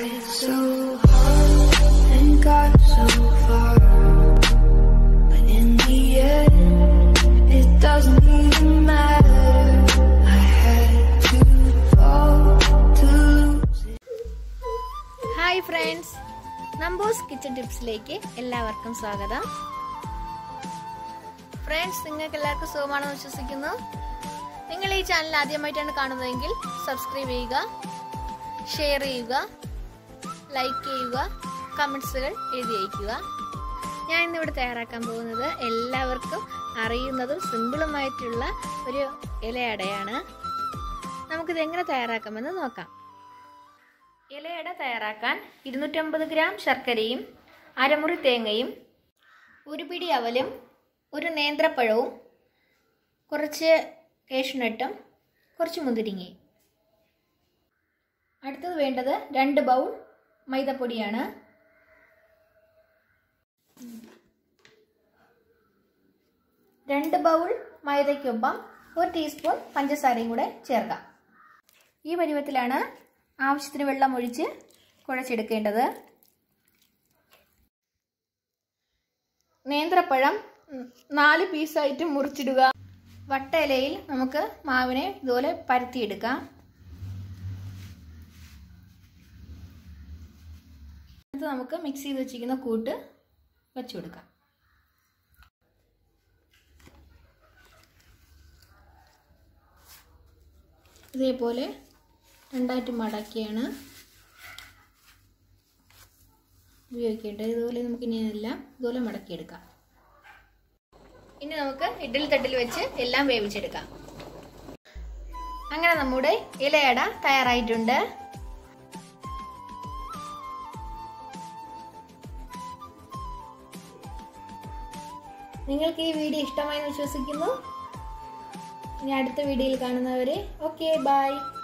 tried so hard and got so far. But in the end, it doesn't even matter. I had to fall to lose it. Hi friends Nambo's kitchen ടിപ്സിലേക്ക് എല്ലാവർക്കും സ്വാഗതം friends നിങ്ങൾക്ക് എല്ലാവർക്കും സുഖമാണെന്ന് വിശ്വസിക്കുന്നു നിങ്ങൾ ഈ ചാനൽ ആദ്യമായിട്ടാണ് കാണുന്നതെങ്കിൽ സബ്സ്ക്രൈബ് ചെയ്യുക ഷെയർ ചെയ്യുക ലൈക്ക് ചെയ്യുക കമൻസുകൾ എഴുതി അയയ്ക്കുക ഞാൻ ഇന്നിവിടെ തയ്യാറാക്കാൻ പോകുന്നത് എല്ലാവർക്കും അറിയുന്നതും സിമ്പിളുമായിട്ടുള്ള ഒരു ഇലയടയാണ് നമുക്കിത് എങ്ങനെ തയ്യാറാക്കാമെന്ന് നോക്കാം ഇലയട തയ്യാറാക്കാൻ ഇരുന്നൂറ്റമ്പത് ഗ്രാം ശർക്കരയും അരമുറി തേങ്ങയും ഒരു പിടി അവലും ഒരു നേന്ത്രപ്പഴവും കുറച്ച് കേഷ്നട്ടും കുറച്ച് മുന്തിരിങ്ങയും അടുത്തത് വേണ്ടത് രണ്ട് ബൗൾ മൈദപ്പൊടിയാണ് രണ്ട് ബൗൾ മൈദയ്ക്കൊപ്പം ഒരു ടീസ്പൂൺ പഞ്ചസാരയും കൂടെ ചേർക്കാം ഈ പരുവത്തിലാണ് ആവശ്യത്തിന് വെള്ളം ഒഴിച്ച് കുഴച്ചെടുക്കേണ്ടത് നേന്ത്രപ്പഴം ഉം, നാല് പീസായിട്ട് മുറിച്ചിടുക വട്ടയിലയിൽ നമുക്ക് മാവിനെ ഇതുപോലെ പരത്തിയെടുക്കാം ഇത് നമുക്ക് മിക്സ് ചെയ്ത് വെച്ചിരിക്കുന്ന കൂട്ട് വെച്ചു കൊടുക്കാം ഇതേപോലെ രണ്ടായിട്ട് മടക്കിയാണ് ഉപയോഗിക്കേണ്ടത് ഇതുപോലെ നമുക്ക് ഇനി എല്ലാം ഇതുപോലെ മടക്കിയെടുക്കാം ഇനി നമുക്ക് ഇഡ്ഡലി തട്ടിൽ വെച്ച് എല്ലാം വേവിച്ചെടുക്കാം അങ്ങനെ നമ്മുടെ ഇലയട തയ്യാറായിട്ടുണ്ട് നിങ്ങൾക്ക് ഈ വീഡിയോ ഇഷ്ടമായി എന്ന് വിശ്വസിക്കുന്നു ഇനി അടുത്ത വീഡിയോയിൽ കാണുന്നവരെ ഓക്കെ ബൈ